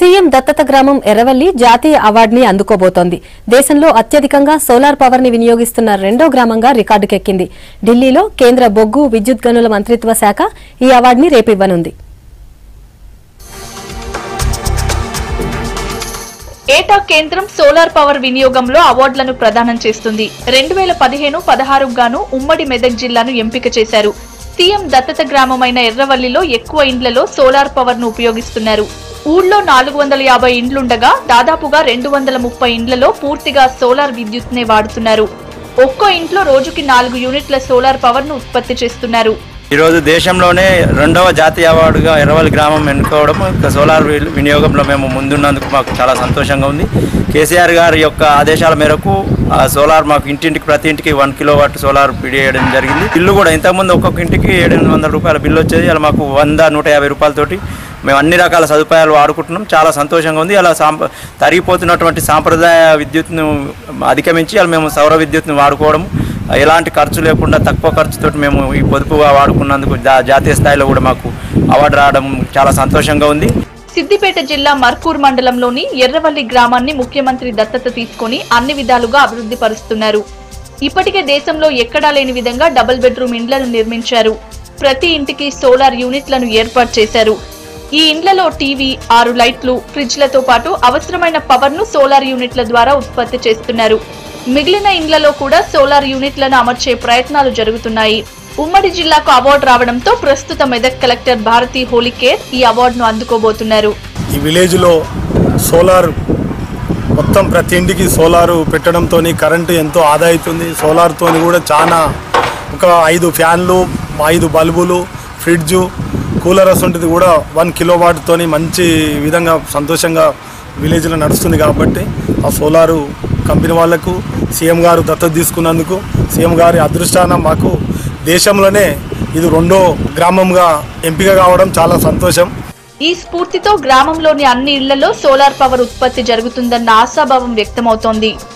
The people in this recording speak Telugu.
సీఎం దత్తత గ్రామం ఎర్రవల్లి జాతీయ అవార్డుని అందుకోబోతోంది దేశంలో అత్యధికంగా సోలార్ పవర్ ని వినియోగిస్తున్న రెండో గ్రామంగా రికార్డుకెక్కింది ఢిల్లీలో కేంద్ర బొగ్గు విద్యుత్ గనుల మంత్రిత్వ శాఖ ఈ అవార్డుని రేపివ్వనుంది ఏటా కేంద్రం సోలార్ పవర్ వినియోగంలో అవార్డులను ప్రదానం చేస్తుంది రెండు వేల పదిహేను పదహారు గాను ఉమ్మడి మెదక్ జిల్లాను ఎంపిక చేశారు సీఎం దత్తత గ్రామమైన ఎర్రవల్లిలో ఎక్కువ ఇండ్లలో సోలార్ పవర్ ను ఉపయోగిస్తున్నారు ఊళ్ళో నాలుగు వందల యాభై ఇండ్లుండగా దాదాపుగా రెండు వందల ముప్పై ఇండ్లలో పూర్తిగా సోలార్ విద్యుత్ నే వాడుతున్నారు ఒక్కో ఇంట్లో రోజుకి నాలుగు యూనిట్ల సోలార్ పవర్ ను ఉత్పత్తి చేస్తున్నారు ఈరోజు దేశంలోనే రెండవ జాతీయ అవార్డుగా ఎర్రవల్లి గ్రామం ఎన్నుకోవడం ఇంకా సోలార్ వి- వినియోగంలో మేము ముందున్నందుకు మాకు చాలా సంతోషంగా ఉంది కేసీఆర్ గారి యొక్క ఆదేశాల మేరకు ఆ సోలార్ మాకు ఇంటింటికి ప్రతి ఇంటికి వన్ కిలో వాట్ సోలార్ పిడి చేయడం జరిగింది బిల్లు కూడా ఇంతకుముందు ఒక్కొక్క ఇంటికి ఏడెనిమిది వందల రూపాయల బిల్లు వచ్చేది అలా మాకు వంద నూట యాభై రూపాయలతోటి మేము అన్ని రకాల సదుపాయాలు వాడుకుంటున్నాం చాలా సంతోషంగా ఉంది అలా సాంప తరిగిపోతున్నటువంటి సాంప్రదాయ విద్యుత్ను అధిగమించి అలా మేము సౌర విద్యుత్ను వాడుకోవడం ఎలాంటి ఖర్చు లేకుండా తక్కువ ఖర్చుతో మేము ఈ పొదుపుగా వాడుకున్నందుకు జా- జాతీయ స్థాయిలో కూడా మాకు అవార్డు రావడం చాలా సంతోషంగా ఉంది సిద్దిపేట జిల్లా మర్కూర్ మండలంలోని ఎర్రవల్లి గ్రామాన్ని ముఖ్యమంత్రి దత్తత తీసుకొని అన్ని విధాలుగా అభివృద్ధి పరుస్తున్నారు ఇప్పటికే దేశంలో ఎక్కడా లేని విధంగా డబుల్ బెడ్రూమ్ ఇండ్లను నిర్మించారు ప్రతి ఇంటికి సోలార్ యూనిట్లను ఏర్పాటు చేశారు ఈ ఇండ్లలో టీవీ ఆరు లైట్లు ఫ్రిడ్జ్లతో పాటు అవసరమైన పవర్ ను సోలార్ యూనిట్ల ద్వారా ఉత్పత్తి చేస్తున్నారు మిగిలిన ఇండ్లలో కూడా సోలార్ యూనిట్లను అమర్చే ప్రయత్నాలు జరుగుతున్నాయి ఉమ్మడి జిల్లాకు అవార్డు రావడంతో ప్రస్తుత మెదక్ కలెక్టర్ భారతి హోలికేర్ ఈ అవార్డును అందుకోబోతున్నారు ఈ విలేజ్లో సోలార్ మొత్తం ప్రతి ఇంటికి సోలారు పెట్టడంతో కరెంటు ఎంతో ఆదా అవుతుంది సోలార్తో కూడా చాలా ఒక ఐదు ఫ్యాన్లు ఐదు బల్బులు ఫ్రిడ్జు కూలర్ వస్తుంటుంది కూడా వన్ కిలో వాట్తోని మంచి విధంగా సంతోషంగా విలేజ్లో నడుస్తుంది కాబట్టి ఆ సోలారు కంపెనీ వాళ్ళకు సీఎం గారు దత్తత తీసుకున్నందుకు సీఎం గారి అదృష్టాన మాకు దేశంలోనే ఇది రెండో గ్రామంగా ఎంపిక కావడం చాలా సంతోషం ఈ స్ఫూర్తితో గ్రామంలోని అన్ని ఇళ్లలో సోలార్ పవర్ ఉత్పత్తి జరుగుతుందన్న ఆశాభావం వ్యక్తమవుతోంది